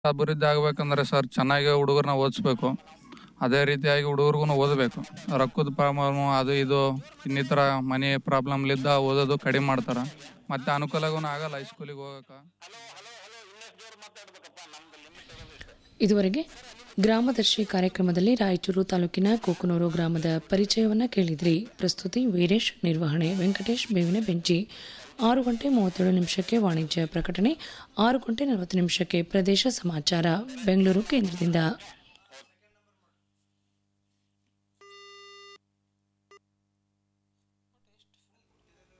ಅಭಿವೃದ್ಧಿ ಆಗ್ಬೇಕಂದ್ರೆ ಸರ್ ಚೆನ್ನಾಗಿ ಹುಡುಗರನ್ನ ಓದಿಸ್ಬೇಕು ಅದೇ ರೀತಿಯಾಗಿ ಹುಡುಗರಿಗೂ ಓದಬೇಕು ರೊಕ್ಕದ ಪ್ರಾಬ್ಲಮ್ ಅದು ಇದು ಇನ್ನಿತರ ಮನೆ ಪ್ರಾಬ್ಲಮ್ಲಿದ್ದ ಓದೋದು ಕಡಿಮೆ ಮಾಡ್ತಾರೆ ಮತ್ತೆ ಅನುಕೂಲಗೂ ಆಗಲ್ಲ ಹೈಸ್ಕೂಲಿಗೆ ಹೋಗಕ್ಕೆ ಇದುವರೆಗೆ ಗ್ರಾಮದರ್ಶಿ ಕಾರ್ಯಕ್ರಮದಲ್ಲಿ ರಾಯಚೂರು ತಾಲೂಕಿನ ಕೋಕನೂರು ಗ್ರಾಮದ ಪರಿಚಯವನ್ನ ಕೇಳಿದ್ರಿ ಪ್ರಸ್ತುತಿ ವೀರೇಶ್ ನಿರ್ವಹಣೆ ವೆಂಕಟೇಶ್ ಬೇವಿನ ಬೆಂಚಿ ಆರು ಗಂಟೆ ಮೂವತ್ತೇಳು ನಿಮಿಷಕ್ಕೆ ವಾಣಿಜ್ಯ ಪ್ರಕಟಣೆ ಆರು ಗಂಟೆ ನಲವತ್ತು ನಿಮಿಷಕ್ಕೆ ಪ್ರದೇಶ ಸಮಾಚಾರ ಬೆಂಗಳೂರು ಕೇಂದ್ರದಿಂದ